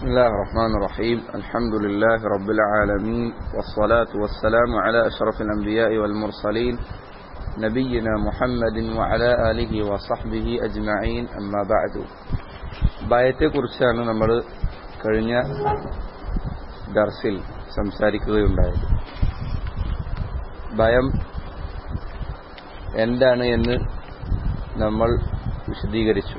بسم الله الرحمن الرحيم الحمد لله رب العالمين والصلاة والسلام على أشرف الأنبياء والمرسلين نبينا محمد وعلى آله وصحبه أجمعين أما بعد ഭയത്തെക്കുറിച്ചാണ് നമ്മൾ കഴിഞ്ഞ ദർസിൽ സംസാരിക്കുകയുണ്ടായത് ഭയം എന്താണ് എന്ന് നമ്മൾ വിശദീകരിച്ചു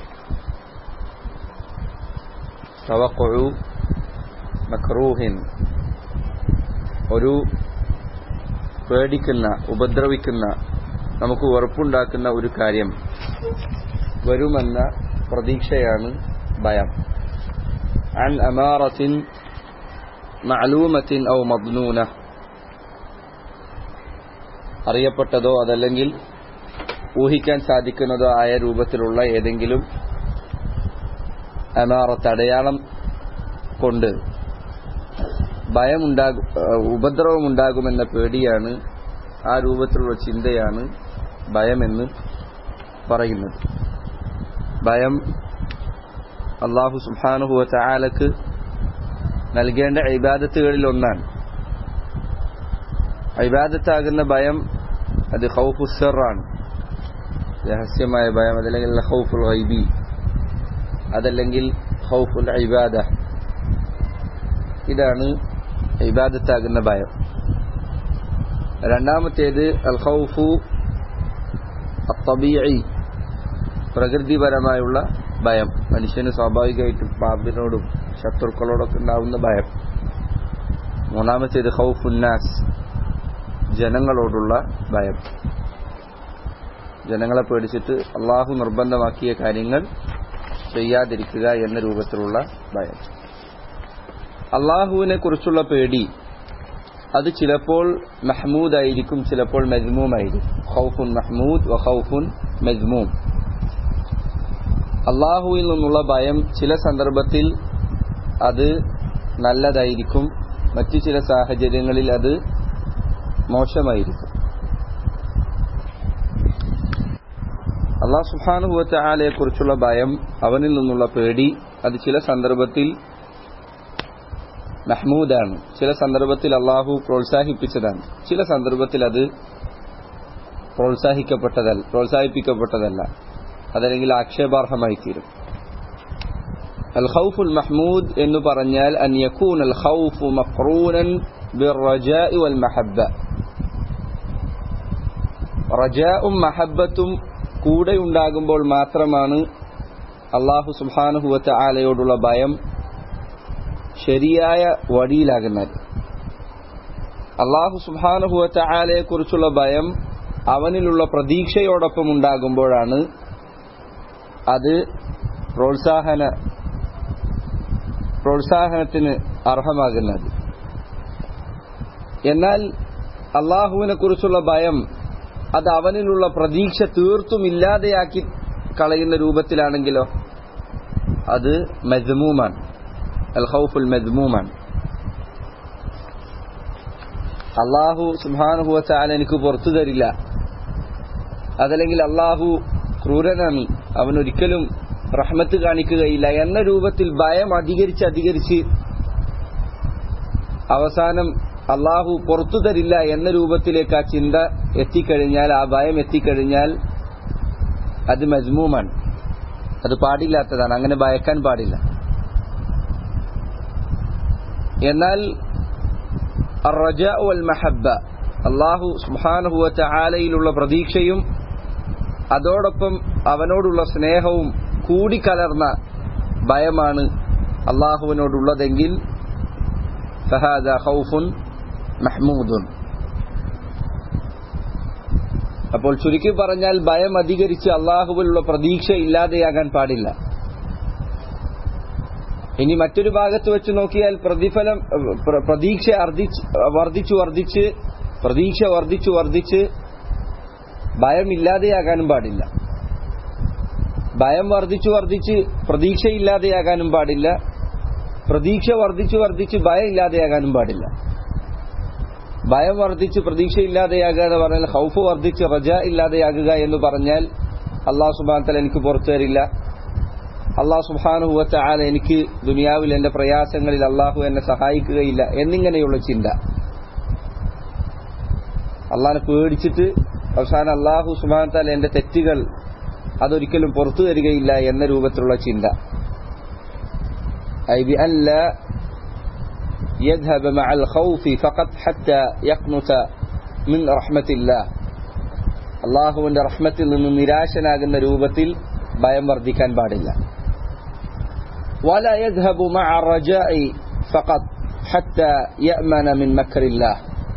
തവക്കൊഴു മക്രൂഹിൻ ഒരു പേടിക്കുന്ന ഉപദ്രവിക്കുന്ന നമുക്ക് വെറുപ്പുണ്ടാക്കുന്ന ഒരു കാര്യം വരുമെന്ന പ്രതീക്ഷയാണ് ഭയം അൻ അമാറത്തിൻ മഅലൂമത്തിൻ ഔ മദ്നൂന അറിയപ്പെട്ടതോ അതല്ലെങ്കിൽ ഊഹിക്കാൻ സാധിക്കുന്നതോ ആയ രൂപത്തിലുള്ള ഏതെങ്കിലും അമാറത്ത് അടയാളം കൊണ്ട് ഭയമുണ്ടാകും ഉപദ്രവമുണ്ടാകുമെന്ന പേടിയാണ് ആ രൂപത്തിലുള്ള ചിന്തയാണ് ഭയമെന്ന് പറയുന്നത് ഭയം അള്ളാഹു സുബാനുഹുവ ചാലക്ക് നൽകേണ്ട ഇബാദത്തുകളിൽ ഒന്നാണ് ഇബാദത്താകുന്ന ഭയം അത് ഹൗഫുസറാണ് രഹസ്യമായ ഭയം അതല്ലെങ്കിൽ ഹൗഫുൽ ഗൈബി അതല്ലെങ്കിൽ ഹൗഫുൽ ഇബാദ ഇതാണ് ഇബാദത്താകുന്ന ഭയം രണ്ടാമത്തേത് അൽ ഖൗഫു അത്തബീഇ പ്രകൃതിപരമായുള്ള ഭയം മനുഷ്യന് സ്വാഭാവികമായിട്ടും പാമ്പിനോടും ശത്രുക്കളോടൊക്കെ ഉണ്ടാവുന്ന ഭയം മൂന്നാമത്തേത് ഹൗഫുന്നാസ് ജനങ്ങളോടുള്ള ഭയം ജനങ്ങളെ പേടിച്ചിട്ട് അള്ളാഹു നിർബന്ധമാക്കിയ കാര്യങ്ങൾ ചെയ്യാതിരിക്കുക എന്ന രൂപത്തിലുള്ള ഭയം അള്ളാഹുവിനെ കുറിച്ചുള്ള പേടി അത് ചിലപ്പോൾ മഹ്മൂദായിരിക്കും ചിലപ്പോൾ മജ്മൂമായിരിക്കും ഖൗഫുൻ മഹ്മൂദ് വ ഖൗഫുൻ മജ്മൂം അള്ളാഹുവിൽ നിന്നുള്ള ഭയം ചില സന്ദർഭത്തിൽ അത് നല്ലതായിരിക്കും മറ്റു ചില സാഹചര്യങ്ങളിൽ അത് മോശമായിരിക്കും അള്ളാഹ് സുഹാനുഭവത്ത ആലയെ കുറിച്ചുള്ള ഭയം അവനിൽ നിന്നുള്ള പേടി അത് ചില സന്ദർഭത്തിൽ മഹ്മൂദാണ് ചില സന്ദർഭത്തിൽ അള്ളാഹു പ്രോത്സാഹിപ്പിച്ചതാണ് ചില സന്ദർഭത്തിൽ അത് പ്രോത്സാഹിക്കപ്പെട്ടതല്ല പ്രോത്സാഹിപ്പിക്കപ്പെട്ടതല്ല അതല്ലെങ്കിൽ ആക്ഷേപാർഹമായി തീരും അൽ ഖൗഫുൽ മഹ്മൂദ് എന്ന് പറഞ്ഞാൽ അൻ യകൂൻ അൽ ഖൗഫു മഖ്റൂനൻ ബിർറജാഇ വൽ മഹബ്ബ റജാഉം മഹബ്ബത്തും കൂടെ ഉണ്ടാകുമ്പോൾ മാത്രമാണ് അള്ളാഹു സുബാനുഹുവത്തെ ആലയോടുള്ള ഭയം ശരിയായ വഴിയിലാകുന്നത് അള്ളാഹു സുബാനുഹുവത്തെ ആലയെ കുറിച്ചുള്ള ഭയം അവനിലുള്ള പ്രതീക്ഷയോടൊപ്പം ഉണ്ടാകുമ്പോഴാണ് അത് പ്രോത്സാഹന പ്രോത്സാഹനത്തിന് അർഹമാകുന്നത് എന്നാൽ അള്ളാഹുവിനെ കുറിച്ചുള്ള ഭയം അത് അവനിലുള്ള പ്രതീക്ഷ തീർത്തും ഇല്ലാതെയാക്കി കളയുന്ന രൂപത്തിലാണെങ്കിലോ അത് മജ്മൂമാണ് അൽ ഖൗഫുൽ മജ്മൂമാണ് അള്ളാഹു സുബാനുഭവച്ചാൽ എനിക്ക് പുറത്തു തരില്ല അതല്ലെങ്കിൽ അള്ളാഹു ക്രൂരനാണ് അവനൊരിക്കലും റഹ്മത്ത് കാണിക്കുകയില്ല എന്ന രൂപത്തിൽ ഭയം അധികരിച്ച് അധികരിച്ച് അവസാനം അള്ളാഹു പുറത്തു തരില്ല എന്ന രൂപത്തിലേക്ക് ആ ചിന്ത എത്തിക്കഴിഞ്ഞാൽ ആ ഭയം എത്തിക്കഴിഞ്ഞാൽ അത് മജ്മൂമാണ് അത് പാടില്ലാത്തതാണ് അങ്ങനെ ഭയക്കാൻ പാടില്ല എന്നാൽ മഹബ്ബ അള്ളാഹു സുഹാനുഹുവറ്റ ആലയിലുള്ള പ്രതീക്ഷയും അതോടൊപ്പം അവനോടുള്ള സ്നേഹവും കൂടിക്കലർന്ന ഭയമാണ് അള്ളാഹുവിനോടുള്ളതെങ്കിൽ ഫഹാദ ഖൗഫുൻ മഹ്മൂദുൻ അപ്പോൾ ചുരുക്കി പറഞ്ഞാൽ ഭയം അധികരിച്ച് അള്ളാഹുവിലുള്ള പ്രതീക്ഷ ഇല്ലാതെയാകാൻ പാടില്ല ഇനി മറ്റൊരു ഭാഗത്ത് വെച്ച് നോക്കിയാൽ പ്രതിഫലം പ്രതീക്ഷ വർദ്ധിച്ചു വർദ്ധിച്ച് പ്രതീക്ഷ വർദ്ധിച്ചു വർദ്ധിച്ച് ഭയം ഇല്ലാതെയാകാനും പാടില്ല ഭയം വർദ്ധിച്ചു വർദ്ധിച്ച് പ്രതീക്ഷ ഇല്ലാതെയാകാനും പാടില്ല പ്രതീക്ഷ വർദ്ധിച്ചു വർദ്ധിച്ച് ഭയം ഇല്ലാതെയാകാനും പാടില്ല ഭയം വർദ്ധിച്ച് പ്രതീക്ഷ ഇല്ലാതെയാകുക എന്ന് പറഞ്ഞാൽ ഹൗഫ് വർദ്ധിച്ച് റജ ഇല്ലാതെയാകുക എന്ന് പറഞ്ഞാൽ അള്ളാഹു സുബാൻ തല എനിക്ക് പുറത്തു തരില്ല അള്ളാഹു സുബാനുഹുവത്ത ആല എനിക്ക് ദുനിയാവിൽ എന്റെ പ്രയാസങ്ങളിൽ അള്ളാഹു എന്നെ സഹായിക്കുകയില്ല എന്നിങ്ങനെയുള്ള ചിന്ത അള്ളാഹിനെ പേടിച്ചിട്ട് അവസാനം അള്ളാഹു സുബാൻ താല എന്റെ തെറ്റുകൾ അതൊരിക്കലും പുറത്തു തരികയില്ല എന്ന രൂപത്തിലുള്ള ചിന്ത أي بأن لا يذهب مع الخوف فقط حتى يقنط من رحمة الله അള്ളാഹുവിന്റെ റഹ്മത്തിൽ നിന്ന് നിരാശനാകുന്ന രൂപത്തിൽ ഭയം വർദ്ധിക്കാൻ പാടില്ല ولا يذهب مع الرجاء فقط حتى يأمن من مكر الله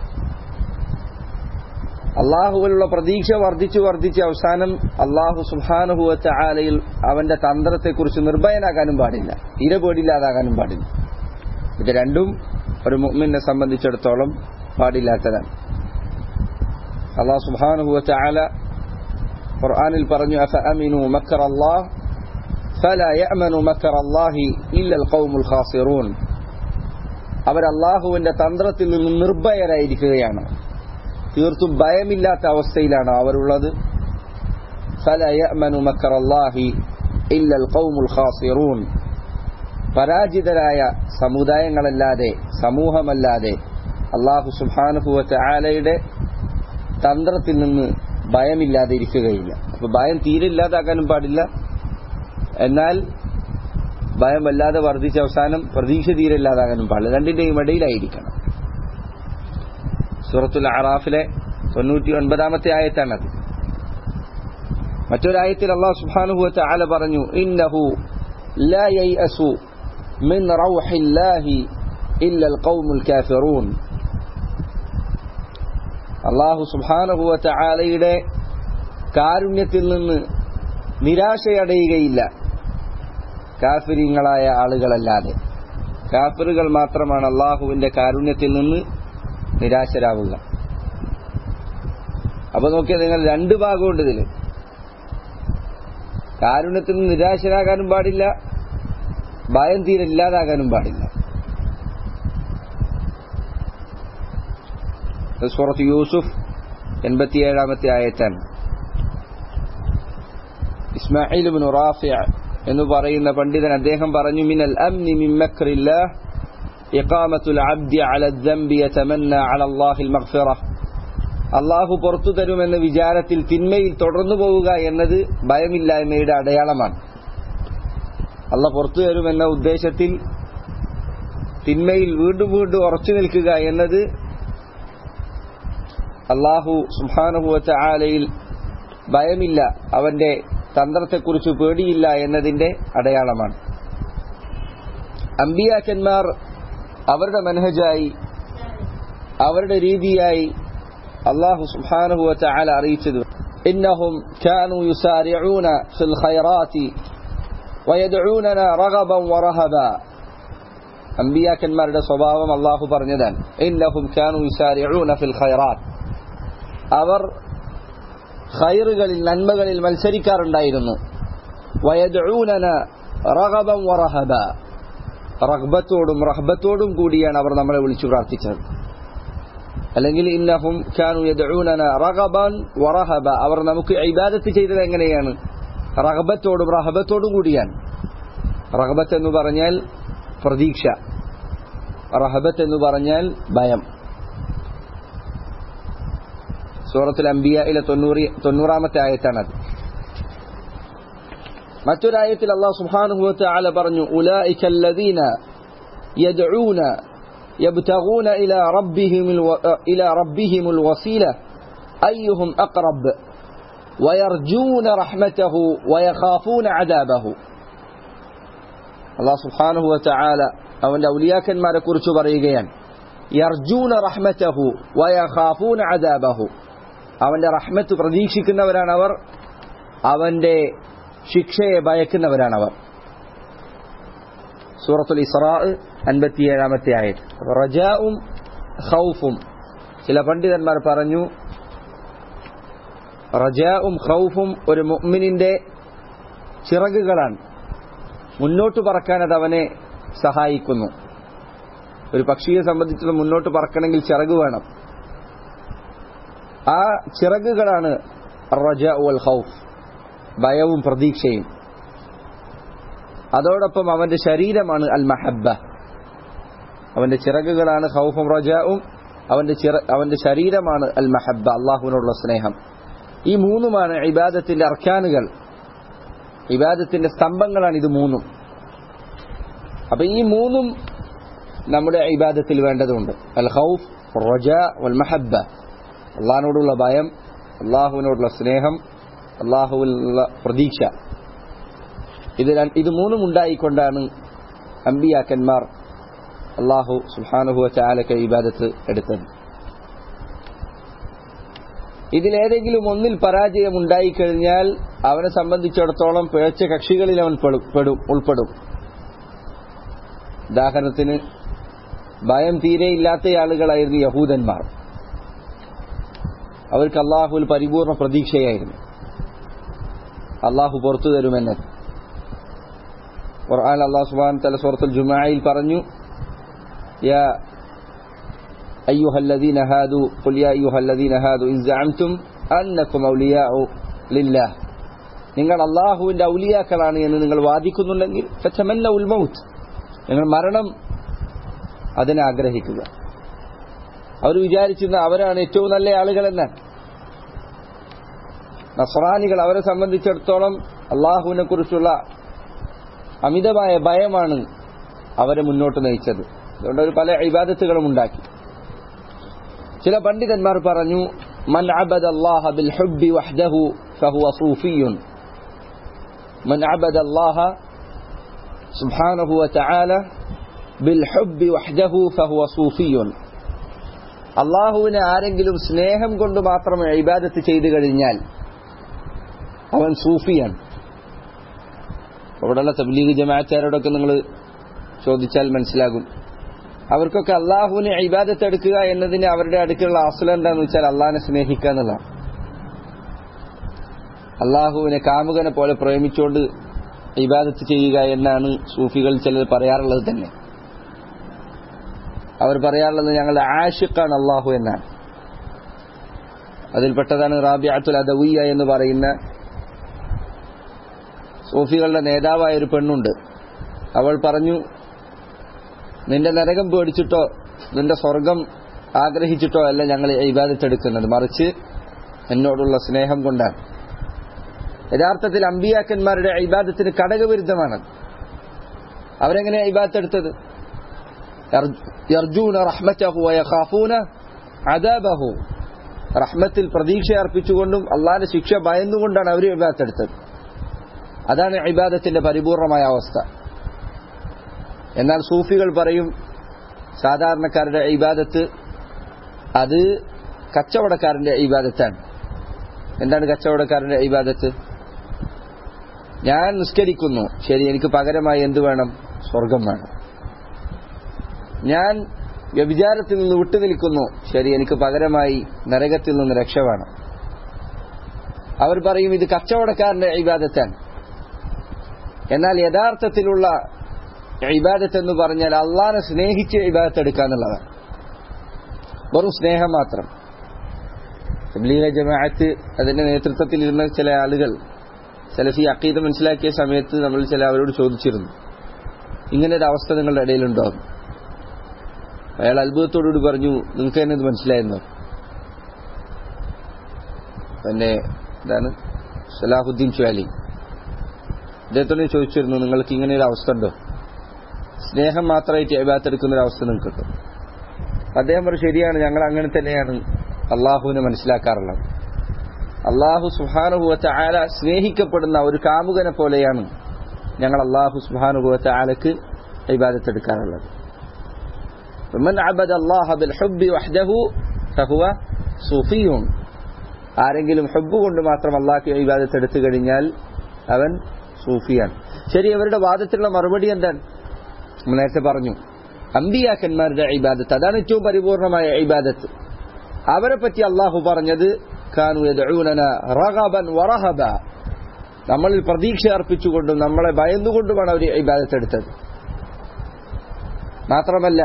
അള്ളാഹുവിലുള്ള പ്രതീക്ഷ വർദ്ധിച്ചു വർദ്ധിച്ച് അവസാനം അള്ളാഹു സുഹാനുഹുവറ്റ ആലയിൽ അവന്റെ തന്ത്രത്തെക്കുറിച്ച് നിർഭയനാകാനും പാടില്ല ഇര പേടില്ലാതാകാനും പാടില്ല ഇത് രണ്ടും ഒരു മുഅ്മിനെ സംബന്ധിച്ചിടത്തോളം പാടില്ലാത്തതാണ് അള്ളാഹു സുഹാനുഹുവറ്റ ആല ഖുർആനിൽ പറഞ്ഞു അഫ അമിനു മക്കർ അള്ളാഹ് فلا يأمن مكر الله إلا القوم الخاسرون അവർ അള്ളാഹുവിന്റെ തന്ത്രത്തിൽ നിന്നും നിർഭയരായിരിക്കുകയാണ് തീർത്തും ഭയമില്ലാത്ത അവസ്ഥയിലാണ് അവരുള്ളത് فلا يأمن مكر الله إلا القوم الخاسرون പരാജിതരായ സമുദായങ്ങളല്ലാതെ സമൂഹമല്ലാതെ അള്ളാഹു സുബാനുഭവത്തെ ആലയുടെ തന്ത്രത്തിൽ നിന്ന് ഭയമില്ലാതെ ഇരിക്കുകയില്ല അപ്പൊ ഭയം തീരെ ഇല്ലാതാക്കാനും പാടില്ല എന്നാൽ ഭയം വല്ലാതെ വർദ്ധിച്ച അവസാനം പ്രതീക്ഷ തീരെ ഇല്ലാതാകാനും പാടില്ല രണ്ടിന്റെയും ഇടയിലായിരിക്കണം സൂറത്തുൽ അറാഫിലെ തൊണ്ണൂറ്റി ഒൻപതാമത്തെ ആയത്താണത് മറ്റൊരായത്തിൽ അള്ളാഹു സുബ്ഹാനഹു ആല പറഞ്ഞു ഇന്നഹു لا ييأس من روح الله إلا القوم الكافرون അള്ളാഹു സുബ്ഹാനഹു ആലയുടെ കാരുണ്യത്തിൽ നിന്ന് നിരാശയടയുകയില്ല കാഫിരിങ്ങളായ ആളുകളല്ലാതെ കാഫിറുകൾ മാത്രമാണ് അള്ളാഹുവിന്റെ കാരുണ്യത്തിൽ നിന്ന് നിരാശരാവുക അപ്പൊ നോക്കിയാൽ നിങ്ങൾ രണ്ട് ഭാഗമുണ്ട് ഇതിൽ കാരുണ്യത്തിൽ നിന്ന് നിരാശരാകാനും പാടില്ല ഭയം തീരെ ഇല്ലാതാകാനും പാടില്ല സൂറത്ത് യൂസുഫ് എൺപത്തിയേഴാമത്തെ ആയത്താണ് ഇസ്മായിൽ ബിൻ റാഫിഅ എന്ന് പറയുന്ന പണ്ഡിതൻ അദ്ദേഹം പറഞ്ഞു മിനൽ അംനി മിൻ മക്രില്ലാഹ് ഇഖാമത്തുൽ അബ്ദി അല الذنب يتمنى على الله المغفرة അള്ളാഹു പുറത്തു തരുമെന്ന വിചാരത്തിൽ തിന്മയിൽ തുടർന്നു പോവുക എന്നത് ഭയമില്ലായ്മയുടെ അടയാളമാണ് അള്ളാഹ് പുറത്തു തരുമെന്ന ഉദ്ദേശത്തിൽ തിന്മയിൽ വീണ്ടും വീണ്ടും ഉറച്ചു നിൽക്കുക എന്നത് അള്ളാഹു സുഹാനുഭവത്തെ ആലയിൽ ഭയമില്ല അവന്റെ തന്ത്രത്തെക്കുറിച്ച് പേടിയില്ല എന്നതിന്റെ അടയാളമാണ് അമ്പിയാക്കന്മാർ അവരുടെ മനഹജായി അവരുടെ രീതിയായി അള്ളാഹു സുബ്ഹാനഹു വതആല അറിയിച്ചത് ഇന്നഹും കാനൂ യുസാരിഊന ഫിൽ ഖൈറാത്തി വയദ്ഊനന റഗബൻ വറഹബ അമ്പിയാക്കന്മാരുടെ സ്വഭാവം അള്ളാഹു പറഞ്ഞതാണ് ഇന്നഹും കാനൂ യുസാരിഊന ഫിൽ ഖൈറാത്ത് അവർ ഖൈറുകളിൽ നന്മകളിൽ മത്സരിക്കാറുണ്ടായിരുന്നു വയദ്ഊനന റഗബൻ വറഹബ റഗ്ബത്തോടും റഹബത്തോടും കൂടിയാണ് അവർ നമ്മളെ വിളിച്ചു പ്രാർത്ഥിച്ചത് അല്ലെങ്കിൽ ഇന്നഹും കാനു യദ്ഊനന റഗബൻ വറഹബ അവർ നമുക്ക് ഇബാദത്ത് ചെയ്തത് എങ്ങനെയാണ് റഹബത്തോടും റഹബത്തോടും കൂടിയാണ് റഹബത്ത് എന്ന് പറഞ്ഞാൽ പ്രതീക്ഷ റഹബത്ത് എന്ന് പറഞ്ഞാൽ ഭയം സൂറത്തുൽ അംബിയയിലെ തൊണ്ണൂറി തൊണ്ണൂറാമത്തെ ആയത്താണത് മറ്റൊരായത്തിൽ അള്ളാഹു സുബ്ഹാനഹു വതആല പറഞ്ഞു ഉലൈക الذين يدعون يبتغون إلى ربهم الو... إلى ربهم الوسيلة أيهم أقرب ويرجون رحمته ويخافون عذابه الله سبحانه وتعالى അവന്റെ ഔലിയാക്കന്മാരെ കുറിച്ച് പറയുകയാണ് യർജൂന റഹ്മറ്റഹു വയഖാഫൂന അദാബഹു അവന്റെ റഹ്മത്ത് പ്രതീക്ഷിക്കുന്നവരാണ് അവർ അവന്റെ ശിക്ഷയെ ഭയക്കുന്നവരാണവർ സൂറത്തുൽ ഇസ്രാ അൻപത്തിയേഴാമത്തെ ആയത് റജാവും ഖൗഫും ചില പണ്ഡിതന്മാർ പറഞ്ഞു റജാവും ഖൗഫും ഒരു മുഅ്മിനിന്റെ ചിറകുകളാണ് മുന്നോട്ട് പറക്കാൻ അത് അവനെ സഹായിക്കുന്നു ഒരു പക്ഷിയെ സംബന്ധിച്ച് മുന്നോട്ട് പറക്കണമെങ്കിൽ ചിറക് വേണം ആ ചിറകുകളാണ് റജ വൽ ഖൗഫ് ഭയവും പ്രതീക്ഷയും അതോടൊപ്പം അവന്റെ ശരീരമാണ് അൽ മഹബ്ബ അവന്റെ ചിറകുകളാണ് ഖൗഫും റജാവും അവന്റെ ചിറ അവന്റെ ശരീരമാണ് അൽ മഹബ്ബ അള്ളാഹുവിനോടുള്ള സ്നേഹം ഈ മൂന്നുമാണ് ഇബാദത്തിന്റെ അർക്കാനുകൾ ഇബാദത്തിന്റെ സ്തംഭങ്ങളാണ് ഇത് മൂന്നും അപ്പൊ ഈ മൂന്നും നമ്മുടെ ഇബാദത്തിൽ വേണ്ടതുണ്ട് അൽ ഖൗഫ് റജ വൽ മഹബ്ബ അള്ളാഹിനോടുള്ള ഭയം അള്ളാഹുവിനോടുള്ള സ്നേഹം അള്ളാഹുവിനുള്ള പ്രതീക്ഷ ഇത് ഇത് മൂന്നും ഉണ്ടായിക്കൊണ്ടാണ് അമ്പിയാക്കന്മാർ അള്ളാഹു സുഹാനുഹുവ ചാലക്ക ഇബാദത്ത് എടുത്തത് ഇതിലേതെങ്കിലും ഒന്നിൽ പരാജയം ഉണ്ടായിക്കഴിഞ്ഞാൽ അവനെ സംബന്ധിച്ചിടത്തോളം പിഴച്ച കക്ഷികളിൽ അവൻ പെടും ഉൾപ്പെടും ഉദാഹരണത്തിന് ഭയം തീരെയില്ലാത്ത ആളുകളായിരുന്നു യഹൂദന്മാർ അവർക്ക് അള്ളാഹുവിൽ പരിപൂർണ പ്രതീക്ഷയായിരുന്നു അള്ളാഹു പുറത്തു തരുമെന്ന് ഖുർആൻ അള്ളാഹു സുബാൻ തല സുഹൃത്തുൽ ജുമായിൽ പറഞ്ഞു യാ أيها الذين هادوا قل يا أيها الذين هادوا إن زعمتم أنكم أولياء لله നിങ്ങൾ അള്ളാഹുവിന്റെ ഔലിയാക്കളാണ് എന്ന് നിങ്ങൾ വാദിക്കുന്നുണ്ടെങ്കിൽ ഫച്ചമല്ല ഉൽമൗത്ത് നിങ്ങൾ മരണം അതിനെ ആഗ്രഹിക്കുക അവർ വിചാരിച്ചിരുന്ന അവരാണ് ഏറ്റവും നല്ല ആളുകളെന്ന് നസ്രാനികൾ അവരെ സംബന്ധിച്ചിടത്തോളം അള്ളാഹുവിനെ കുറിച്ചുള്ള അമിതമായ ഭയമാണ് അവരെ മുന്നോട്ട് നയിച്ചത് അതുകൊണ്ട് അവർ പല ഇബാദത്തുകളും ഉണ്ടാക്കി ചില പണ്ഡിതന്മാർ പറഞ്ഞു മൻ അബദ അല്ലാഹ ബിൽ ഹുബ്ബി വഹ്ദഹു ഫഹുവ സൂഫിയുൻ മൻ അബദ അല്ലാഹ സുബ്ഹാനഹു വതആല ബിൽ ഹുബ്ബി വഹ്ദഹു ഫഹുവ സൂഫിയുൻ അള്ളാഹുവിനെ ആരെങ്കിലും സ്നേഹം കൊണ്ട് മാത്രം ഇബാദത്ത് ചെയ്തു കഴിഞ്ഞാൽ അവൻ സൂഫിയാണ് അവിടെയുള്ള തബ്ലീഗ് ജമാഅത്താരോടൊക്കെ നിങ്ങൾ ചോദിച്ചാൽ മനസ്സിലാകും അവർക്കൊക്കെ അള്ളാഹുവിനെ ഇബാദത്ത് എടുക്കുക എന്നതിന് അവരുടെ അടുക്കുള്ള അസുല എന്താണെന്ന് വെച്ചാൽ അള്ളാഹിനെ സ്നേഹിക്കുക എന്നുള്ളതാണ് അള്ളാഹുവിനെ കാമുകനെ പോലെ പ്രേമിച്ചുകൊണ്ട് ഇബാദത്ത് ചെയ്യുക എന്നാണ് സൂഫികൾ ചിലർ പറയാറുള്ളത് തന്നെ അവർ പറയാറുള്ളത് ഞങ്ങളുടെ ആഷിഖാണ് അള്ളാഹു എന്നാണ് അതിൽപ്പെട്ടതാണ് റാബിഅത്തുൽ അദവിയ എന്ന് പറയുന്ന സൂഫികളുടെ നേതാവായ ഒരു പെണ്ണുണ്ട് അവൾ പറഞ്ഞു നിന്റെ നരകം പേടിച്ചിട്ടോ നിന്റെ സ്വർഗം ആഗ്രഹിച്ചിട്ടോ അല്ല ഞങ്ങൾ ഇബാദത്തെടുക്കുന്നത് മറിച്ച് എന്നോടുള്ള സ്നേഹം കൊണ്ടാണ് യഥാർത്ഥത്തിൽ അമ്പിയാക്കന്മാരുടെ ഇബാദത്തിന് ഘടകവിരുദ്ധമാണ് അവരെങ്ങനെ ഇബാദത്തെടുത്തത് യർജൂന റഹ്മറ്റഹു വയഖാഫൂന അദാബഹു റഹ്മത്തിൽ പ്രതീക്ഷ അർപ്പിച്ചുകൊണ്ടും അള്ളാഹിന്റെ ശിക്ഷ ഭയന്നുകൊണ്ടാണ് അവർ ഇബാദത്തെടുത്തത് അതാണ് ഇബാദത്തിന്റെ പരിപൂർണമായ അവസ്ഥ എന്നാൽ സൂഫികൾ പറയും സാധാരണക്കാരുടെ ഇബാദത്ത് അത് കച്ചവടക്കാരന്റെ ഇബാദത്താണ് എന്താണ് കച്ചവടക്കാരന്റെ ഇബാദത്ത് ഞാൻ നിസ്കരിക്കുന്നു ശരി എനിക്ക് പകരമായി എന്ത് വേണം സ്വർഗം വേണം ഞാൻ വ്യഭിചാരത്തിൽ നിന്ന് വിട്ടുനിൽക്കുന്നു ശരി എനിക്ക് പകരമായി നരകത്തിൽ നിന്ന് രക്ഷ വേണം അവർ പറയും ഇത് കച്ചവടക്കാരന്റെ ഇബാദത്താണ് എന്നാൽ യഥാർത്ഥത്തിലുള്ള ഇബാദത്ത് എന്ന് പറഞ്ഞാൽ അള്ളാനെ സ്നേഹിച്ച് ഇബാദത്ത് എടുക്കുക എന്നുള്ളതാണ് വെറും സ്നേഹം മാത്രം തബ്ലീഗ ജമാഅത്ത് അതിന്റെ നേതൃത്വത്തിൽ ഇരുന്ന ചില ആളുകൾ സലഫി അക്കീദ മനസ്സിലാക്കിയ സമയത്ത് നമ്മൾ ചില അവരോട് ചോദിച്ചിരുന്നു ഇങ്ങനെ ഒരു അവസ്ഥ നിങ്ങളുടെ ഇടയിലുണ്ടോ അയാൾ അത്ഭുതത്തോടുകൂടി പറഞ്ഞു നിങ്ങൾക്ക് തന്നെ ഇത് മനസ്സിലായിരുന്നു പിന്നെ ഇതാണ് സലാഹുദ്ദീൻ ച്വാലി അദ്ദേഹത്തോട് ചോദിച്ചിരുന്നു നിങ്ങൾക്ക് ഇങ്ങനെ ഒരു അവസ്ഥ ഉണ്ടോ സ്നേഹം മാത്രമായിട്ട് അഭിഭാഗത്തെടുക്കുന്ന ഒരു അവസ്ഥ നിങ്ങൾക്ക് കിട്ടും അദ്ദേഹം പറഞ്ഞു ശരിയാണ് ഞങ്ങൾ അങ്ങനെ തന്നെയാണ് അള്ളാഹുവിനെ മനസ്സിലാക്കാറുള്ളത് അള്ളാഹു സുഹാനുഭവത്തെ ആല സ്നേഹിക്കപ്പെടുന്ന ഒരു കാമുകനെ പോലെയാണ് ഞങ്ങൾ അള്ളാഹു സുഹാനുഭവത്തെ ആലക്ക് ഇബാദത്തെടുക്കാറുള്ളത് ومن عبد الله بالحب وحده فهو صوفي ആരെങ്കിലും ഹബ്ബ് കൊണ്ട് മാത്രം അള്ളാഹ് ഇബാദത്ത് എടുത്തു കഴിഞ്ഞാൽ അവൻ സൂഫിയാണ് ശരി അവരുടെ വാദത്തിലുള്ള മറുപടി എന്താണ് നമ്മൾ നേരത്തെ പറഞ്ഞു അമ്പിയാക്കന്മാരുടെ ഇബാദത്ത് അതാണ് ഏറ്റവും പരിപൂർണമായ ഇബാദത്ത് അവരെ പറ്റി അള്ളാഹു പറഞ്ഞത് കാനു യദ്ഊനന റഗബൻ വറഹബ നമ്മളിൽ പ്രതീക്ഷ അർപ്പിച്ചുകൊണ്ടും നമ്മളെ ഭയന്നുകൊണ്ടുമാണ് അവർ ഇബാദത്ത് എടുത്തത് മാത്രമല്ല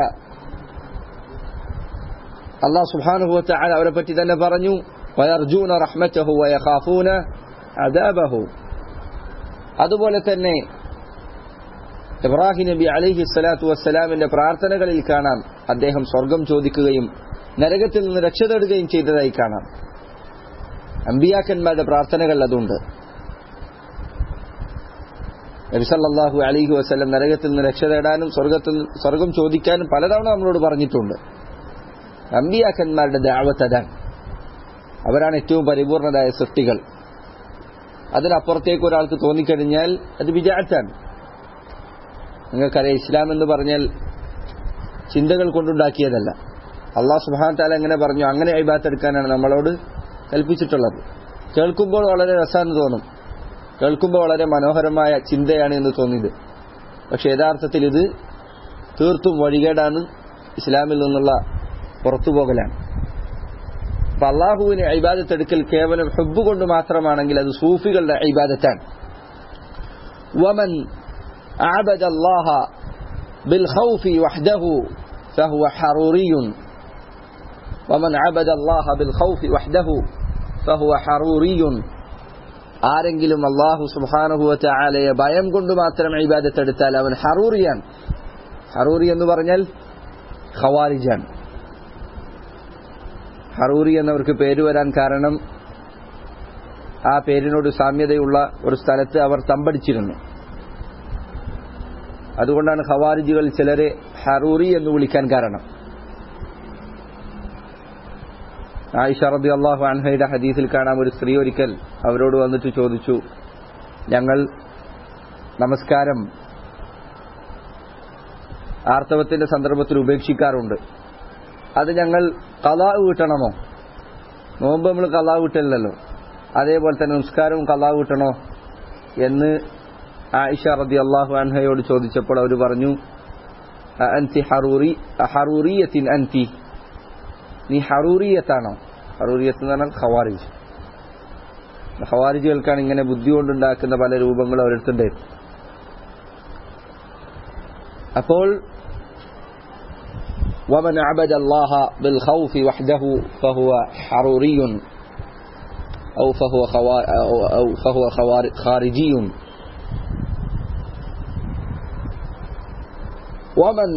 അള്ളാഹു സുബ്ഹാനഹു വതആല അവരെ പറ്റി തന്നെ പറഞ്ഞു വയർജൂന റഹ്മറ്റഹു വയഖാഫൂന അദാബഹു അതുപോലെ തന്നെ ഇബ്രാഹിം നബി അലൈഹി സ്വലാത്തു വസ്സലാമിന്റെ പ്രാർത്ഥനകളിൽ കാണാം അദ്ദേഹം സ്വർഗം ചോദിക്കുകയും നരകത്തിൽ നിന്ന് രക്ഷ തേടുകയും ചെയ്തതായി കാണാം അമ്പിയാക്കന്മാരുടെ പ്രാർത്ഥനകൾ അതുണ്ട് നബിസല്ലാഹു അലിഹി വസ്ലം നരകത്തിൽ നിന്ന് രക്ഷ തേടാനും സ്വർഗത്തിൽ സ്വർഗം ചോദിക്കാനും പലതവണ നമ്മളോട് പറഞ്ഞിട്ടുണ്ട് അമ്പിയാക്കന്മാരുടെ ദാവത്ത് അതാണ് അവരാണ് ഏറ്റവും പരിപൂർണരായ സൃഷ്ടികൾ അതിനപ്പുറത്തേക്ക് ഒരാൾക്ക് തോന്നിക്കഴിഞ്ഞാൽ അത് വിചാരിച്ചാണ് നിങ്ങൾക്കറിയാം ഇസ്ലാം എന്ന് പറഞ്ഞാൽ ചിന്തകൾ കൊണ്ടുണ്ടാക്കിയതല്ല അള്ളാഹ് സുഹാൻ താല എങ്ങനെ പറഞ്ഞു അങ്ങനെ അഭിബാത്തെടുക്കാനാണ് നമ്മളോട് കൽപ്പിച്ചിട്ടുള്ളത് കേൾക്കുമ്പോൾ വളരെ രസമെന്ന് തോന്നും കേൾക്കുമ്പോൾ വളരെ മനോഹരമായ ചിന്തയാണ് എന്ന് തോന്നിയത് പക്ഷെ യഥാർത്ഥത്തിൽ ഇത് തീർത്തും വഴികേടാണ് ഇസ്ലാമിൽ നിന്നുള്ള പുറത്തുപോകലാണ് അപ്പൊ അള്ളാഹുവിന് ഇബാദത്തെടുക്കൽ കേവലം ഹബ്ബ് കൊണ്ട് മാത്രമാണെങ്കിൽ അത് സൂഫികളുടെ ഇബാദത്താണ് വമൻ عبد الله بالخوف وحده فهو حروري ومن عبد الله بالخوف وحده فهو حروري ആരെങ്കിലും അള്ളാഹു സുബാനുഭവത്തെ ഭയം കൊണ്ട് മാത്രം ഇബാദത്തെടുത്താൽ അവൻ ഹറൂറിയാണ് ഹറൂറി എന്ന് പറഞ്ഞാൽ ഖവാരിജാണ് ഹറൂറി എന്നവർക്ക് പേര് വരാൻ കാരണം ആ പേരിനോട് സാമ്യതയുള്ള ഒരു സ്ഥലത്ത് അവർ തമ്പടിച്ചിരുന്നു അതുകൊണ്ടാണ് ഖവാരിജുകൾ ചിലരെ ഹറൂറി എന്ന് വിളിക്കാൻ കാരണം ആയിഷ റബി അള്ളാഹു അൻഹയുടെ ഹദീസിൽ കാണാം ഒരു സ്ത്രീ ഒരിക്കൽ അവരോട് വന്നിട്ട് ചോദിച്ചു ഞങ്ങൾ നമസ്കാരം ആർത്തവത്തിന്റെ സന്ദർഭത്തിൽ ഉപേക്ഷിക്കാറുണ്ട് അത് ഞങ്ങൾ കലാവ് വീട്ടണമോ നോമ്പ് നമ്മൾ കലാവ് വീട്ടല്ലോ അതേപോലെ തന്നെ നിസ്കാരവും കലാവ് വീട്ടണോ എന്ന് ആയിഷ റബി അള്ളാഹു അൻഹയോട് ചോദിച്ചപ്പോൾ അവർ പറഞ്ഞു അൻതി ഹറൂറി ഹറൂറിയത്തിൻ അൻതി നീ ഹറൂറിയത്താണോ ഹറൂറിയത്ത് എന്ന് പറഞ്ഞാൽ ഖവാരിജ് ഖവാരിജുകൾക്കാണ് ഇങ്ങനെ ബുദ്ധി കൊണ്ടുണ്ടാക്കുന്ന പല രൂപങ്ങളും അവരെടുത്തുണ്ട് അപ്പോൾ ومن عبد الله بالخوف وحده فهو حروري أو فهو خوا أو, أو فهو خارجي ومن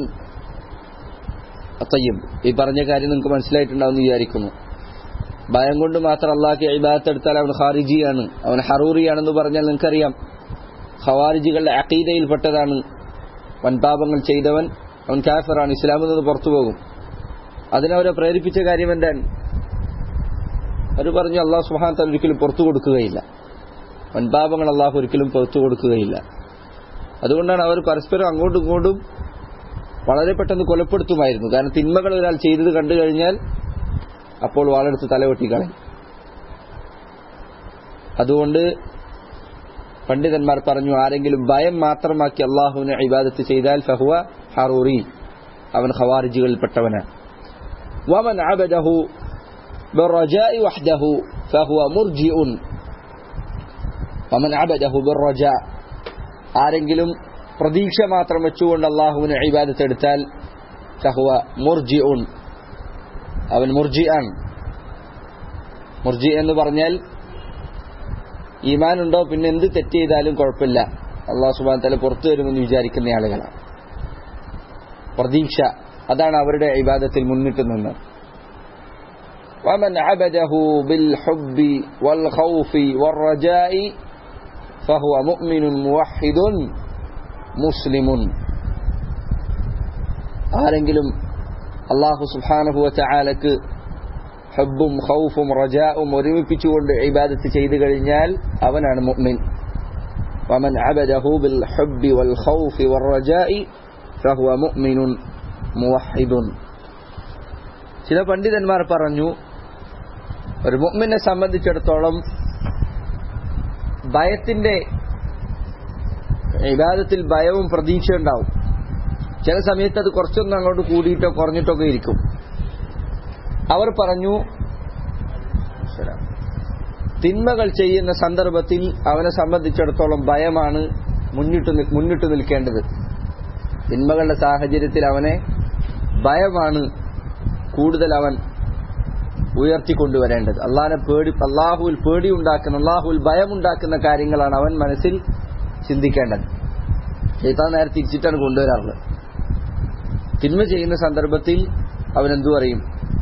തയ്യബ് ഈ പറഞ്ഞ കാര്യം നിങ്ങൾക്ക് മനസ്സിലായിട്ടുണ്ടാവും വിചാരിക്കുന്നു ഭയം കൊണ്ട് മാത്രം അള്ളാഹ്ക്ക് ഇബാദത്ത് എടുത്താൽ അവൻ ഖാരിജിയാണ് അവൻ ഹറൂറിയാണെന്ന് പറഞ്ഞാൽ നിങ്ങൾക്കറിയാം ഖവാരിജികളുടെ അക്കീതയിൽപ്പെട്ടതാണ് വൻപാപങ്ങൾ ചെയ്തവൻ അവൻ കാഫറാണ് ഇസ്ലാമിൽ നിന്ന് പുറത്തു പോകും അതിനവരെ പ്രേരിപ്പിച്ച കാര്യം എന്താണ് അവർ പറഞ്ഞു അള്ളാഹു സുഹാൻ താൻ ഒരിക്കലും പുറത്തു കൊടുക്കുകയില്ല വൻപാപങ്ങൾ അള്ളാഹു ഒരിക്കലും പുറത്തു കൊടുക്കുകയില്ല അതുകൊണ്ടാണ് അവർ പരസ്പരം അങ്ങോട്ടും ഇങ്ങോട്ടും വളരെ പെട്ടെന്ന് കൊലപ്പെടുത്തുമായിരുന്നു കാരണം തിന്മകൾ ഒരാൾ ചെയ്തത് കണ്ടു കഴിഞ്ഞാൽ അപ്പോൾ വാളെടുത്ത് തലവെട്ടിക്കളയും അതുകൊണ്ട് പണ്ഡിതന്മാർ പറഞ്ഞു ആരെങ്കിലും ഭയം മാത്രമാക്കി അള്ളാഹുവിനെ ഇബാദത്ത് ചെയ്താൽ ഫഹുവ ഹറൂറി അവൻ ഖവാരിജികളിൽപ്പെട്ടവനാണ് ومن عبده بالرجاء وحده فهو مرجئ ومن عبده بالرجاء ആരെങ്കിലും പ്രതീക്ഷ മാത്രം വെച്ചുകൊണ്ട് അള്ളാഹുവിന് ഇബാദത്ത് എടുത്താൽ ഫഹുവ മുർജി ഉൻ അവൻ മുർജി ആണ് മുർജി എന്ന് പറഞ്ഞാൽ ഈമാനുണ്ടോ പിന്നെ എന്ത് തെറ്റ് ചെയ്താലും കുഴപ്പമില്ല അള്ളാഹു സുബാൻ തല പുറത്തു വരുമെന്ന് വിചാരിക്കുന്ന ആളുകളാണ് പ്രതീക്ഷ അതാണ് അവരുടെ ഇബാദത്തിൽ മുന്നിട്ട് നിന്ന് ومن عبده بالحب والخوف والرجاء فهو مؤمن موحد മുസ്ലിമുൻ ആരെങ്കിലും അള്ളാഹു സുബാനഹുവ ചാലക്ക് ഹബ്ബും ഖൗഫും റജാവും ഒരുമിപ്പിച്ചുകൊണ്ട് ഇബാദത്ത് ചെയ്തു കഴിഞ്ഞാൽ അവനാണ് മുഅ്മിൻ ومن عبده بالحب والخوف والرجاء فهو مؤمن موحد ചില പണ്ഡിതന്മാർ പറഞ്ഞു ഒരു മുഅ്മിനെ സംബന്ധിച്ചിടത്തോളം ഭയത്തിന്റെ ഇബാദത്തിൽ ഭയവും പ്രതീക്ഷ ഉണ്ടാവും ചില സമയത്ത് അത് കുറച്ചൊന്നും അങ്ങോട്ട് കൂടിയിട്ടോ കുറഞ്ഞിട്ടോ ഒക്കെ ഇരിക്കും അവർ പറഞ്ഞു തിന്മകൾ ചെയ്യുന്ന സന്ദർഭത്തിൽ അവനെ സംബന്ധിച്ചിടത്തോളം ഭയമാണ് മുന്നിട്ട് മുന്നിട്ട് നിൽക്കേണ്ടത് തിന്മകളുടെ സാഹചര്യത്തിൽ അവനെ ഭയമാണ് കൂടുതൽ അവൻ ഉയർത്തിക്കൊണ്ടുവരേണ്ടത് അള്ളാഹിനെ പേടി അള്ളാഹുവിൽ പേടി ഉണ്ടാക്കുന്ന അള്ളാഹുവിൽ ഭയമുണ്ടാക്കുന്ന കാര്യങ്ങളാണ് അവൻ മനസ്സിൽ ചിന്തിക്കേണ്ടത് ഷെയ്ത്താൻ നേരെ തിരിച്ചിട്ടാണ് കൊണ്ടുവരാറുള്ളത് തിന്മ ചെയ്യുന്ന സന്ദർഭത്തിൽ അവൻ എന്തു പറയും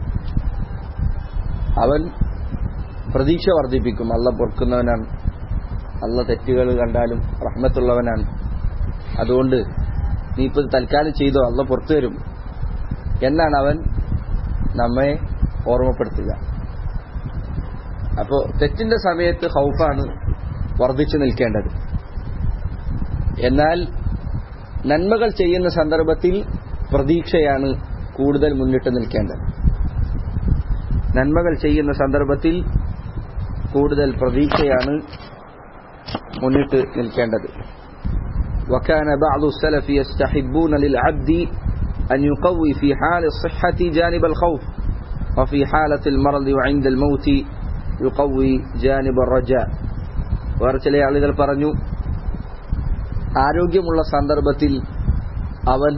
അവൻ പ്രതീക്ഷ വർദ്ധിപ്പിക്കും അല്ല പൊറുക്കുന്നവനാണ് അല്ല തെറ്റുകൾ കണ്ടാലും റഹ്മത്തുള്ളവനാണ് അതുകൊണ്ട് നീ ഇപ്പൊ തൽക്കാലം ചെയ്തോ അല്ല പുറത്തു വരും എന്നാണ് അവൻ നമ്മെ ഓർമ്മപ്പെടുത്തുക അപ്പോ തെറ്റിന്റെ സമയത്ത് ഹൗഫാണ് വർദ്ധിച്ചു നിൽക്കേണ്ടത് എന്നാൽ നന്മകൾ ചെയ്യുന്ന സന്ദർഭത്തിൽ പ്രതീക്ഷയാണ് കൂടുതൽ മുന്നിട്ട് നിൽക്കേണ്ടത് നന്മകൾ ചെയ്യുന്ന സന്ദർഭത്തിൽ കൂടുതൽ പ്രതീക്ഷയാണ് മുന്നിട്ട് നിൽക്കേണ്ടത് وكان بعض السلف يستحبون للعبد أن يقوي في حال الصحة جانب الخوف وفي حالة المرض وعند الموت يقوي جانب الرجاء വേറെ ചില ആളുകൾ പറഞ്ഞു ആരോഗ്യമുള്ള സന്ദർഭത്തിൽ അവൻ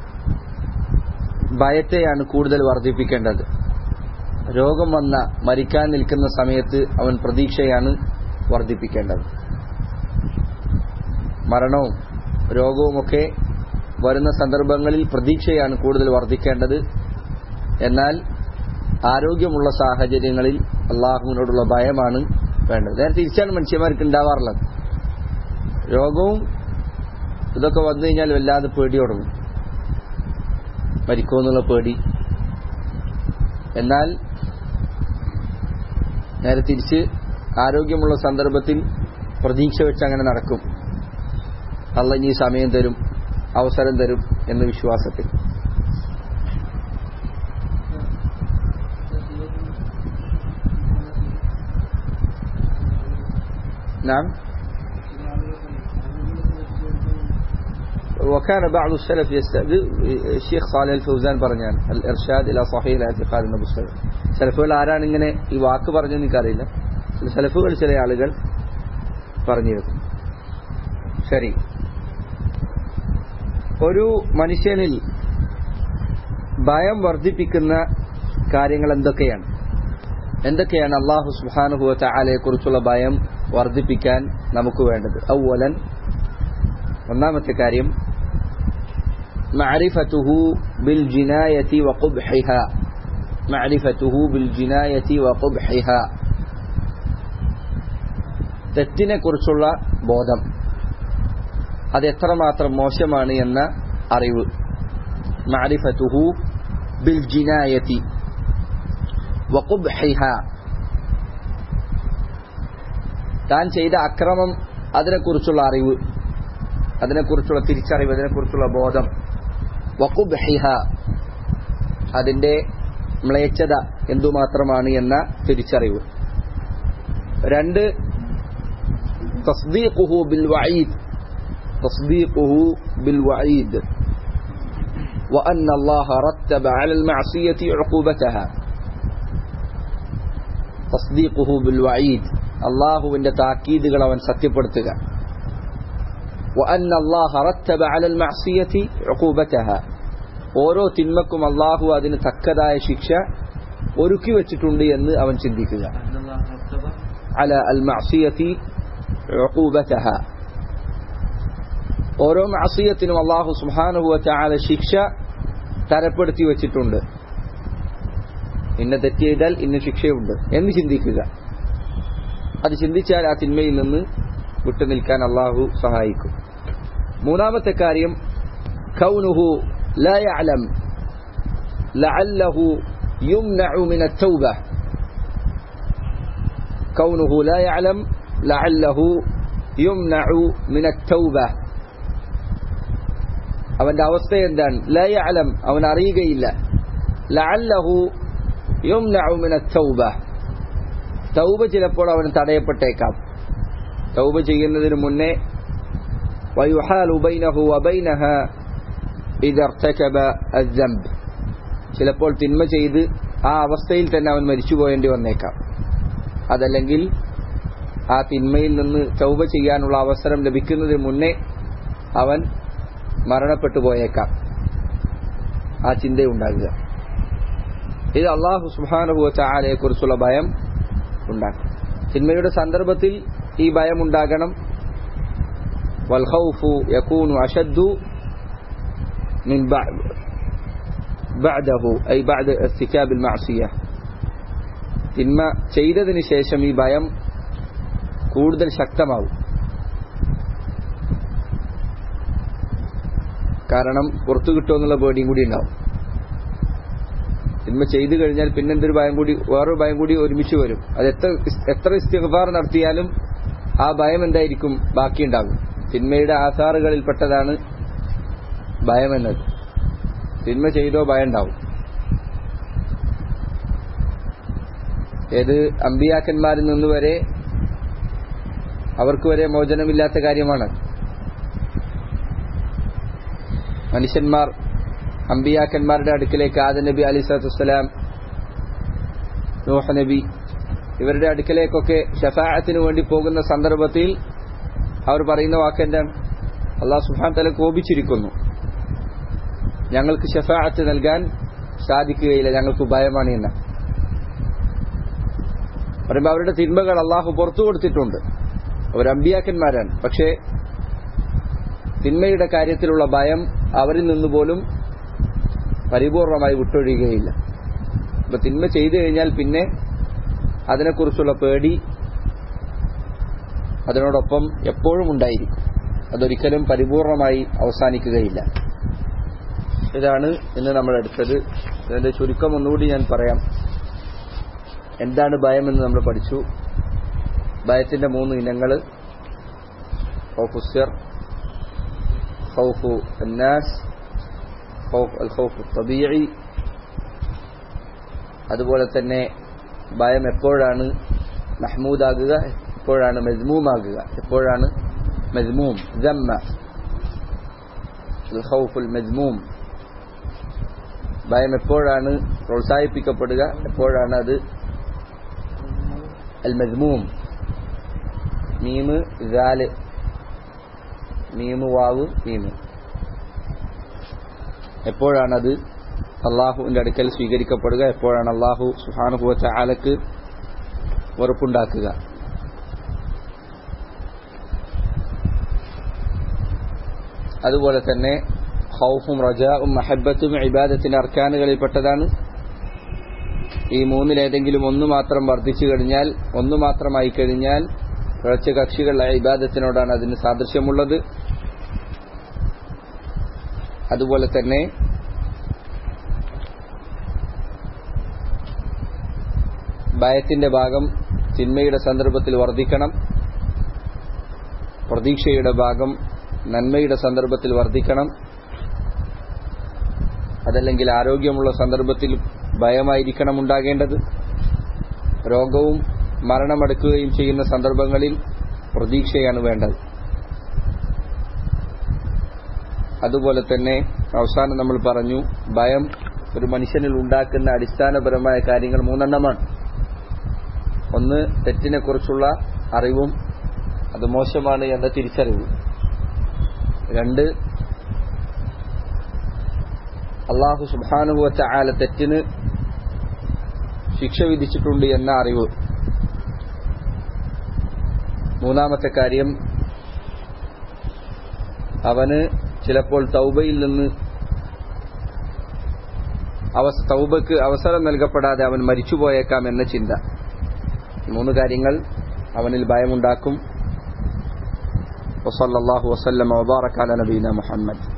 ഭയത്തെയാണ് കൂടുതൽ വർദ്ധിപ്പിക്കേണ്ടത് രോഗം വന്ന മരിക്കാൻ നിൽക്കുന്ന സമയത്ത് അവൻ പ്രതീക്ഷയാണ് വർദ്ധിപ്പിക്കേണ്ടത് മരണവും രോഗവുമൊക്കെ വരുന്ന സന്ദർഭങ്ങളിൽ പ്രതീക്ഷയാണ് കൂടുതൽ വർദ്ധിക്കേണ്ടത് എന്നാൽ ആരോഗ്യമുള്ള സാഹചര്യങ്ങളിൽ അള്ളാഹുവിനോടുള്ള ഭയമാണ് വേണ്ടത് നേരെ തിരിച്ചാണ് മനുഷ്യന്മാർക്ക് ഉണ്ടാവാറുള്ളത് രോഗവും ഇതൊക്കെ വന്നു കഴിഞ്ഞാൽ വല്ലാതെ പേടി തുടങ്ങും മരിക്കുമെന്നുള്ള പേടി എന്നാൽ നേരെ തിരിച്ച് ആരോഗ്യമുള്ള സന്ദർഭത്തിൽ പ്രതീക്ഷ വെച്ച് അങ്ങനെ നടക്കും അല്ല ഇനി സമയം തരും അവസരം തരും എന്ന വിശ്വാസത്തിൽ നാം وكان بعض السلف يستأذن الشيخ صالح الفوزان പറഞ്ഞാണ് الارشاد الى صحيح الاعتقاد النبي صلى الله عليه وسلم സലഫുകൾ ആരാണ് ഇങ്ങനെ ഈ വാക്ക് പറഞ്ഞെന്ന് എനിക്കറിയില്ല ചില സലഫുകൾ ചില ആളുകൾ പറഞ്ഞിരുന്നു ശരി ഒരു മനുഷ്യനിൽ ഭയം വർദ്ധിപ്പിക്കുന്ന കാര്യങ്ങൾ എന്തൊക്കെയാണ് എന്തൊക്കെയാണ് അള്ളാഹു സുഹാനുഭവ ചാലയെ കുറിച്ചുള്ള ഭയം വർദ്ധിപ്പിക്കാൻ നമുക്ക് വേണ്ടത് ഔവലൻ ഒന്നാമത്തെ കാര്യം معرفته بالجناية وقبحها معرفته بالجناية وقبحها തെറ്റിനെ കുറിച്ചുള്ള ബോധം അത് എത്രമാത്രം മോശമാണ് എന്ന അറിവ് മാരിഫത്തുഹു ബിൽ ജിനായത്തി വഖുബ്ഹിഹ താൻ ചെയ്ത അക്രമം അതിനെക്കുറിച്ചുള്ള അറിവ് അതിനെക്കുറിച്ചുള്ള തിരിച്ചറിവ് അതിനെക്കുറിച്ചുള്ള ബോധം വഖുബ്ഹിഹ അതിന്റെ മ്ലേച്ഛത എന്തുമാത്രമാണ് എന്ന തിരിച്ചറിവ് രണ്ട് تصديقه بالوعيد تصديقه بالوعيد وأن الله رتب على المعصية عقوبتها تصديقه بالوعيد الله إن تأكيد غلوان ستبرتك وأن الله رتب على المعصية عقوبتها ഓരോ തിന്മക്കും അള്ളാഹു അതിന് തക്കതായ ശിക്ഷ ഒരുക്കി വെച്ചിട്ടുണ്ട് എന്ന് അവൻ ചിന്തിക്കുക അല അൽ മഅസിയത്തി ഉഖൂബതഹ ഓരോ മഅസിയത്തിനും അള്ളാഹു സുബ്ഹാനഹു വതആല ശിക്ഷ തരപ്പെടുത്തി വെച്ചിട്ടുണ്ട് ഇന്ന തെറ്റ് ചെയ്താൽ ഇന്ന ശിക്ഷയുണ്ട് എന്ന് ചിന്തിക്കുക അത് ചിന്തിച്ചാൽ ആ തിന്മയിൽ നിന്ന് വിട്ടുനിൽക്കാൻ അള്ളാഹു സഹായിക്കും മൂന്നാമത്തെ കാര്യം കൗനുഹു لا يعلم لعله يمنع من التوبة كونه لا يعلم لعله يمنع من التوبة അവന്റെ അവസ്ഥ എന്താണ് لا يعلم അവൻ അറിയുകയില്ല لعله يمنع من التوبة തൗബ ചിലപ്പോൾ അവൻ തടയപ്പെട്ടേക്കാം തൗബ ചെയ്യുന്നതിന് മുന്നേ ويحال بينه وبينها ഇതർത്തകബ അസംബ് ചിലപ്പോൾ തിന്മ ചെയ്ത് ആ അവസ്ഥയിൽ തന്നെ അവൻ മരിച്ചു പോയേണ്ടി വന്നേക്കാം അതല്ലെങ്കിൽ ആ തിന്മയിൽ നിന്ന് ചൗബ ചെയ്യാനുള്ള അവസരം ലഭിക്കുന്നതിന് മുന്നേ അവൻ മരണപ്പെട്ടു പോയേക്കാം ആ ചിന്തയുണ്ടാകുക ഇത് അള്ളാഹു സുബാനുഭവ ചാലയെ കുറിച്ചുള്ള ഭയം ഉണ്ടാക്കും തിന്മയുടെ സന്ദർഭത്തിൽ ഈ ഭയം ഉണ്ടാകണം والخوف يكون أشد من بعد بعده أي بعد ارتكاب المعصية തിന്മ ചെയ്തതിന് ശേഷം ഈ ഭയം കൂടുതൽ ശക്തമാവും കാരണം പുറത്തു കിട്ടുമെന്നുള്ള പേടിയും കൂടി ഉണ്ടാവും തിന്മ ചെയ്തു കഴിഞ്ഞാൽ പിന്നെ എന്തൊരു ഭയം കൂടി വേറൊരു ഭയം കൂടി ഒരുമിച്ച് വരും അത് എത്ര എത്ര ഇസ്തിഗ്ഫാർ നടത്തിയാലും ആ ഭയം എന്തായിരിക്കും ബാക്കിയുണ്ടാകും തിന്മയുടെ ആധാറുകളിൽപ്പെട്ടതാണ് ഭയം എന്നത് തിന്മ ചെയ്തോ ഭയം ഉണ്ടാവും ഏത് അമ്പിയാക്കന്മാരിൽ നിന്ന് വരെ അവർക്ക് വരെ മോചനമില്ലാത്ത കാര്യമാണ് മനുഷ്യന്മാർ അമ്പിയാക്കന്മാരുടെ അടുക്കിലേക്ക് ആദ നബി അലി സ്വലാം നൂഹ നബി ഇവരുടെ അടുക്കലേക്കൊക്കെ ഷഫാഅത്തിന് വേണ്ടി പോകുന്ന സന്ദർഭത്തിൽ അവർ പറയുന്ന വാക്ക് എന്താണ് അള്ളാഹു സുഹാൻ തല കോപിച്ചിരിക്കുന്നു ഞങ്ങൾക്ക് ഷഫാഅത്ത് നൽകാൻ സാധിക്കുകയില്ല ഞങ്ങൾക്ക് ഭയമാണ് എന്ന് പറയുമ്പോൾ അവരുടെ തിന്മകൾ അള്ളാഹു പുറത്തു കൊടുത്തിട്ടുണ്ട് അവർ അമ്പിയാക്കന്മാരാണ് പക്ഷേ തിന്മയുടെ കാര്യത്തിലുള്ള ഭയം അവരിൽ നിന്ന് പോലും പരിപൂർണമായി വിട്ടൊഴിയുകയില്ല അപ്പൊ തിന്മ ചെയ്തു കഴിഞ്ഞാൽ പിന്നെ അതിനെക്കുറിച്ചുള്ള പേടി അതിനോടൊപ്പം എപ്പോഴും ഉണ്ടായിരിക്കും അതൊരിക്കലും പരിപൂർണമായി അവസാനിക്കുകയില്ല ഇതാണ് ഇന്ന് നമ്മൾ എടുത്തത് ഇതിന്റെ ചുരുക്കം ഒന്നുകൂടി ഞാൻ പറയാം എന്താണ് ഭയമെന്ന് നമ്മൾ പഠിച്ചു ഭയത്തിന്റെ മൂന്ന് ഇനങ്ങൾ ഖൗഫുസ്യർ ഖൗഫു അന്നാസ് ഖൗഫ് അൽ ഖൗഫ് തബീഇ അതുപോലെ തന്നെ ഭയം എപ്പോഴാണ് മഹ്മൂദാകുക എപ്പോഴാണ് മജ്മൂമാകുക എപ്പോഴാണ് മജ്മൂം ജമ്മ ഖൗഫുൽ മജ്മൂം ഭയം എപ്പോഴാണ് പ്രോത്സാഹിപ്പിക്കപ്പെടുക എപ്പോഴാണ് അത് അൽ മജ്മൂം മീമ് ജാല് മീമ് വാവ് മീമ് എപ്പോഴാണത് അള്ളാഹുവിന്റെ അടുക്കൽ സ്വീകരിക്കപ്പെടുക എപ്പോഴാണ് അള്ളാഹു സുഹാനുഭവത്തെ ആലക്ക് വെറുപ്പുണ്ടാക്കുക അതുപോലെ തന്നെ ഹൗഫും റജാവും മഹബത്തും ഇബാദത്തിന്റെ അർക്കാനുകളിൽപ്പെട്ടതാണ് ഈ മൂന്നിലേതെങ്കിലും ഒന്ന് മാത്രം വർദ്ധിച്ചു കഴിഞ്ഞാൽ ഒന്ന് മാത്രമായി കഴിഞ്ഞാൽ കുറച്ച് കക്ഷികളുടെ ഇബാദത്തിനോടാണ് അതിന് സാദൃശ്യമുള്ളത് അതുപോലെ തന്നെ ഭയത്തിന്റെ ഭാഗം തിന്മയുടെ സന്ദർഭത്തിൽ വർദ്ധിക്കണം പ്രതീക്ഷയുടെ ഭാഗം നന്മയുടെ സന്ദർഭത്തിൽ വർദ്ധിക്കണം അതല്ലെങ്കിൽ ആരോഗ്യമുള്ള സന്ദർഭത്തിൽ ഭയമായിരിക്കണം ഉണ്ടാകേണ്ടത് രോഗവും മരണമടക്കുകയും ചെയ്യുന്ന സന്ദർഭങ്ങളിൽ പ്രതീക്ഷയാണ് വേണ്ടത് അതുപോലെ തന്നെ അവസാനം നമ്മൾ പറഞ്ഞു ഭയം ഒരു മനുഷ്യനിൽ ഉണ്ടാക്കുന്ന അടിസ്ഥാനപരമായ കാര്യങ്ങൾ മൂന്നെണ്ണമാണ് ഒന്ന് തെറ്റിനെക്കുറിച്ചുള്ള അറിവും അത് മോശമാണ് എന്ന തിരിച്ചറിവ് രണ്ട് അള്ളാഹു സുബാനുഭവച്ച ആല തെറ്റിന് ശിക്ഷ വിധിച്ചിട്ടുണ്ട് എന്ന അറിവ് മൂന്നാമത്തെ കാര്യം അവന് ചിലപ്പോൾ തൗബയിൽ നിന്ന് അവസ തൗബക്ക് അവസരം നൽകപ്പെടാതെ അവൻ മരിച്ചുപോയേക്കാം എന്ന ചിന്ത ഈ മൂന്ന് കാര്യങ്ങൾ അവനിൽ ഭയമുണ്ടാക്കും വസല്ലാഹു വസല്ലം വബാറക്കാല നബീന മുഹമ്മദ്